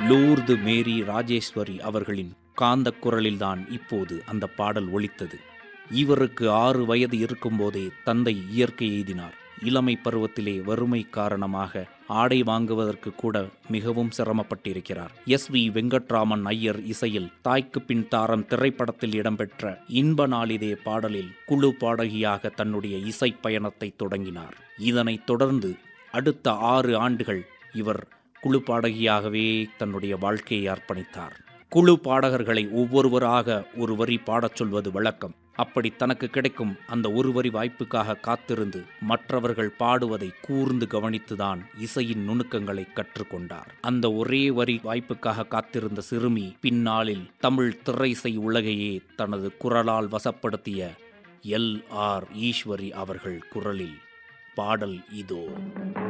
Lourdes மேரி ராஜேஸ்வரி அவர்களின் காந்த குரலில்தான் இப்போது அந்த பாடல் ஒலித்தது இவருக்கு ஆறு வயது இருக்கும்போதே தந்தை இயற்கை எய்தினார் இளமை பருவத்திலே வறுமை காரணமாக ஆடை வாங்குவதற்கு கூட மிகவும் சிரமப்பட்டிருக்கிறார் எஸ் வி வெங்கட்ராமன் ஐயர் இசையில் தாய்க்கு பின் தாரம் திரைப்படத்தில் இடம்பெற்ற இன்ப நாளிதே பாடலில் குழு பாடகியாக தன்னுடைய இசை பயணத்தை தொடங்கினார் இதனைத் தொடர்ந்து அடுத்த ஆறு ஆண்டுகள் இவர் குழு பாடகியாகவே தன்னுடைய வாழ்க்கையை அர்ப்பணித்தார் குழு பாடகர்களை ஒவ்வொருவராக ஒரு வரி பாடச் சொல்வது வழக்கம் அப்படி தனக்கு கிடைக்கும் அந்த ஒரு வரி வாய்ப்புக்காக காத்திருந்து மற்றவர்கள் பாடுவதை கூர்ந்து கவனித்துதான் இசையின் நுணுக்கங்களை கற்றுக்கொண்டார் அந்த ஒரே வரி வாய்ப்புக்காக காத்திருந்த சிறுமி பின்னாளில் தமிழ் திரைசை உலகையே தனது குரலால் வசப்படுத்திய எல் ஆர் ஈஸ்வரி அவர்கள் குரலில் பாடல் இதோ